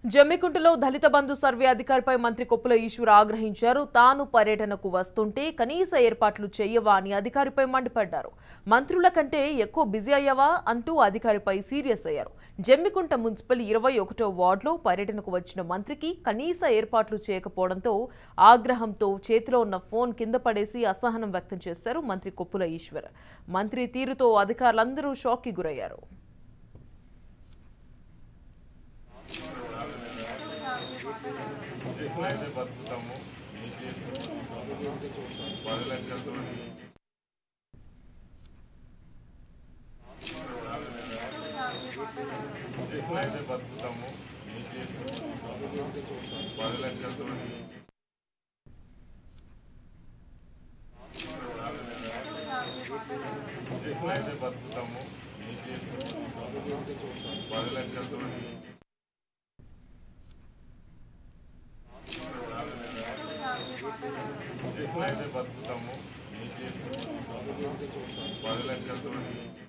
జమ్మికుంటలో దళిత బంధు survey అధికారిపై మంత్రి కొప్పుల ఈశ్వర్ ఆగ్రహించారు తాను పర్యటనకు వస్తుంటే కనీస ఏర్పాట్లు చేయవా అని అధికారిపై మండిపడ్డారు మంత్రుల కంటే ఎక్కువ బిజీ అయ్యావా అంటూ అధికారిపై సీరియస్ అయ్యారు జమ్మికుంట మున్సిపల్ ఇరవై ఒకటో వార్డులో పర్యటనకు వచ్చిన మంత్రికి కనీస ఏర్పాట్లు చేయకపోవడంతో ఆగ్రహంతో చేతిలో ఉన్న ఫోన్ కింద పడేసి అసహనం వ్యక్తం చేశారు మంత్రి కొప్పుల ఈశ్వర్ మంత్రి తీరుతో అధికారులందరూ షాక్కి గురయ్యారు ఎట్లయితే బతుకుతాము ఏం చేస్తాము పది లక్షలతో ఎట్లయితే బతుకుతాము ఏం చేస్తాము పది లక్షలతో ఎట్లయితే బతుకుతాము ఏం చేస్తాము పది లక్షలతో ఎట్లయితే బతుకుతాము ఏం చేస్తాము పది లక్షలతో